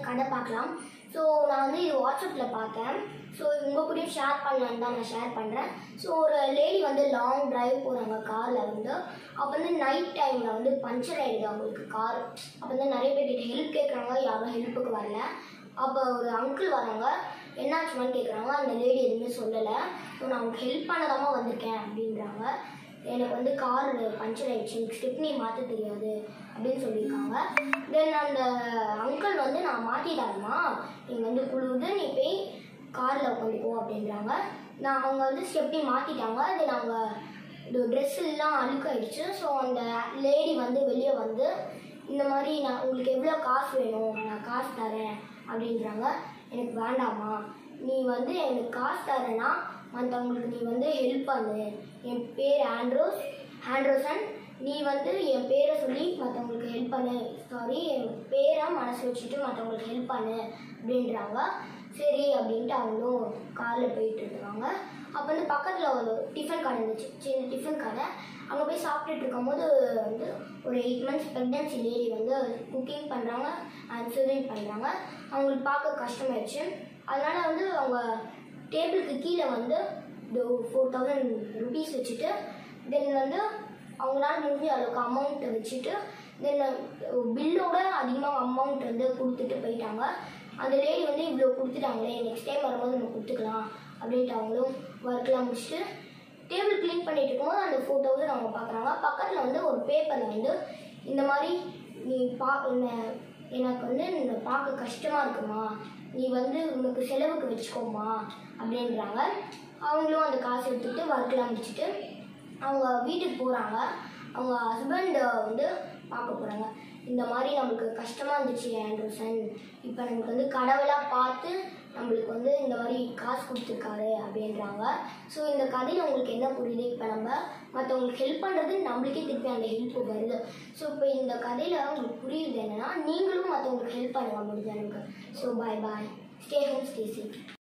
கதை பார்க்கலாம் ஸோ நான் வந்து இது வாட்ஸ்அப்பில் பார்த்தேன் ஸோ உங்கள் கூடயும் ஷேர் பண்ணலான்னு தான் நான் ஷேர் பண்ணுறேன் ஸோ ஒரு லேடி வந்து லாங் டிரைவ் போகிறாங்க காரில் வந்து அப்போ வந்து நைட் டைமில் வந்து பஞ்சர் ஆகிடுது அவங்களுக்கு கார் அப்போ வந்து நிறைய பேர் கிட்ட ஹெல்ப் கேட்குறாங்க யாரும் ஹெல்ப்புக்கு வரல அப்போ ஒரு அங்கிள் வராங்க என்னாச்சுமான்னு கேட்குறாங்க அந்த லேடி எதுவுமே சொல்லலை ஸோ நான் உங்களுக்கு ஹெல்ப் பண்ணதாமா வந்திருக்கேன் அப்படின்றாங்க எனக்கு வந்து கார் பஞ்சர் ஆயிடுச்சு எனக்கு ஸ்டெப்னி மாற்ற தெரியாது அப்படின்னு சொல்லியிருக்காங்க தென் அந்த அங்கிள் வந்து நான் மாற்றி தரேம்மா நீங்கள் வந்து குழுவுது நீ போய் காரில் உட்காந்துக்கோ அப்படின்றாங்க நான் அவங்க வந்து ஸ்டெப்னி மாற்றிட்டாங்க தென் அவங்க இது ட்ரெஸ் எல்லாம் அழுக்காயிடுச்சு ஸோ அந்த லேடி வந்து வெளியே வந்து இந்த மாதிரி நான் உங்களுக்கு எவ்வளோ காசு வேணும் நான் காசு தரேன் அப்படின்றாங்க எனக்கு வேண்டாமா நீ வந்து எனக்கு காசு தரேன்னா மற்றவங்களுக்கு நீ வந்து ஹெல்ப் பண்ணு என் பேர் ஆண்ட்ரோஸ் ஆண்ட்ரோசன் நீ வந்து என் பேரை சொல்லி மற்றவங்களுக்கு ஹெல்ப் பண்ணு சாரி என் பேரை மனசு வச்சுட்டு மற்றவங்களுக்கு ஹெல்ப் பண்ணு அப்படின்றாங்க சரி அப்படின்ட்டு அவங்களும் காரில் போயிட்டு இருக்காங்க அப்போ வந்து பக்கத்தில் ஒரு டிஃபன் கடை இருந்துச்சு சின்ன டிஃபன் கடை அங்கே போய் சாப்பிட்டுட்டு இருக்கும்போது வந்து ஒரு எயிட் மந்த்ஸ் ப்ரெக்னென்சி லேடி வந்து குக்கிங் பண்ணுறாங்க அண்ட் சர்விங் பண்ணுறாங்க அவங்களுக்கு பார்க்க கஷ்டமாயிடுச்சு அதனால் வந்து அவங்க டேபிளுக்கு கீழே வந்து ஃபோர் தௌசண்ட் ருபீஸ் வச்சுட்டு தென் வந்து அவங்களால முடிஞ்ச அளவுக்கு அமௌண்ட்டை வச்சுட்டு தென் பில்லோட அதிகமாக அமௌண்ட் வந்து கொடுத்துட்டு போயிட்டாங்க அந்த லேடி வந்து இவ்வளோ கொடுத்துட்டாங்களே நெக்ஸ்ட் டைம் வரும்போது நம்ம கொடுத்துக்கலாம் அப்படின்ட்டு அவங்களும் ஒர்க்லாம் முடிச்சுட்டு டேபிள் க்ளீன் பண்ணிட்டு இருக்கும்போது அந்த ஃபோர் தௌசண்ட் அவங்க பார்க்குறாங்க பக்கத்தில் வந்து ஒரு பேப்பரில் வந்து இந்த மாதிரி நீ பா என்ன எனக்கு வந்து இந்த பார்க்க கஷ்டமாக இருக்குமா நீ வந்து உனக்கு செலவுக்கு வச்சுக்கோமா அப்படின்றாங்க அவங்களும் அந்த காசு எடுத்துகிட்டு ஒர்க்லாம் முடிச்சுட்டு அவங்க வீட்டுக்கு போகிறாங்க அவங்க ஹஸ்பண்ட் வந்து பார்க்க போகிறாங்க இந்த மாதிரி நம்மளுக்கு கஷ்டமாக இருந்துச்சு ஆண்ட்ரூசன் இப்போ நமக்கு வந்து கடவுளாக பார்த்து நம்மளுக்கு வந்து இந்த மாதிரி காசு கொடுத்துருக்காரு அப்படின்றாங்க ஸோ இந்த கதையில் உங்களுக்கு என்ன புரியுது இப்போ நம்ம மற்றவங்களுக்கு ஹெல்ப் பண்ணுறது நம்மளுக்கே திருப்பி அந்த ஹெல்ப் வருது ஸோ இப்போ இந்த கதையில் உங்களுக்கு புரியுது என்னன்னா நீங்களும் மற்றவங்களுக்கு ஹெல்ப் பண்ணுங்க முடிஞ்ச எனக்கு so bye bye stay home stay safe